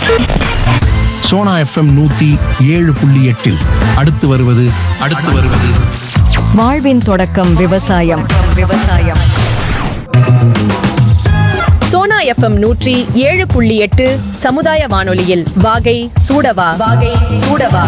Sona FM நூத்தி ஏழு புள்ளி எட்டில் அடுத்து வருவது அடுத்து வருவது வாழ்வின் தொடக்கம் விவசாயம் விவசாயம் சோனா எஃப்எம் நூற்றி ஏழு புள்ளி எட்டு சமுதாய வானொலியில் வாகை சூடவா வாகை சூடவா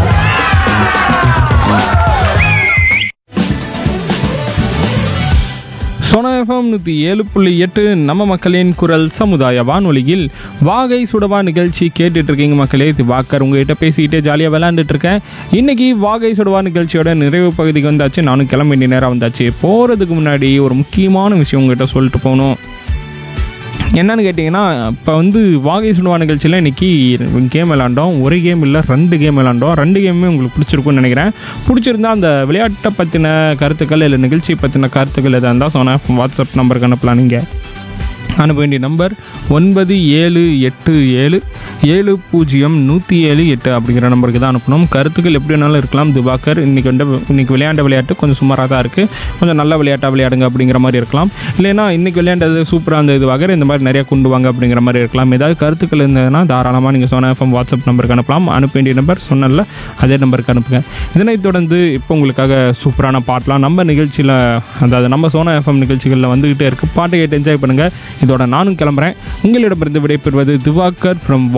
சோனா எஃப்எம் நூற்றி ஏழு புள்ளி எட்டு நம்ம மக்களின் குரல் சமுதாய வானொலியில் வாகை சுடவா நிகழ்ச்சி கேட்டுட்டு இருக்கீங்க மக்களே இது வாக்கர் உங்ககிட்ட பேசிக்கிட்டே ஜாலியாக விளையாண்டுட்டு இருக்கேன் இன்னைக்கு வாகை சுடவா நிகழ்ச்சியோட நிறைவு பகுதிக்கு வந்தாச்சு நானும் கிளம்ப வேண்டிய நேரம் வந்தாச்சு போகிறதுக்கு முன்னாடி ஒரு முக்கியமான விஷயம் உங்ககிட்ட சொல்லிட்டு போகணும் என்னன்னு கேட்டிங்கன்னா இப்போ வந்து வாகை சுடுவா நிகழ்ச்சியில் இன்றைக்கி கேம் விளாண்டோம் ஒரு கேம் இல்லை ரெண்டு கேம் விளாண்டோம் ரெண்டு கேமுமே உங்களுக்கு பிடிச்சிருக்கும்னு நினைக்கிறேன் பிடிச்சிருந்தா அந்த விளையாட்டை பற்றின கருத்துக்கள் இல்லை நிகழ்ச்சி பற்றின கருத்துக்கள் எதாக இருந்தால் சொன்ன வாட்ஸ்அப் நம்பருக்கு அனுப்பலாம் நீங்கள் அனுப்ப வேண்டிய நம்பர் ஒன்பது ஏழு எட்டு ஏழு ஏழு பூஜ்ஜியம் நூற்றி ஏழு எட்டு அப்படிங்கிற நம்பருக்கு தான் அனுப்பணும் கருத்துக்கள் எப்படி வேணாலும் இருக்கலாம் திவாகர் இன்றைக்கி வந்து இன்றைக்கி விளையாண்ட விளையாட்டு கொஞ்சம் சுமாராக தான் இருக்குது கொஞ்சம் நல்ல விளையாட்டாக விளையாடுங்க அப்படிங்கிற மாதிரி இருக்கலாம் இல்லைன்னா இன்றைக்கி விளையாண்டது சூப்பராக இருந்தது திவாகர் இந்த மாதிரி நிறையா கொண்டு வாங்க அப்படிங்கிற மாதிரி இருக்கலாம் ஏதாவது கருத்துக்கள் இருந்ததுன்னா தாராளமாக நீங்கள் சொன்ன எஃப்எம் வாட்ஸ்அப் நம்பருக்கு அனுப்பலாம் அனுப்ப வேண்டிய நம்பர் சொன்னல அதே நம்பருக்கு அனுப்புங்க இதனைத் தொடர்ந்து இப்போ உங்களுக்காக சூப்பரான பாட்டெலாம் நம்ம நிகழ்ச்சியில் அதாவது நம்ம சோனா எஃப்எம் நிகழ்ச்சிகளில் வந்துக்கிட்டே இருக்குது பாட்டை கேட்டு என்ஜாய் பண்ணுங்கள் இதோட நானும் கிளம்புறேன் உங்களிடமிருந்து விடைபெறுவது திவாகர் ஃப்ரம்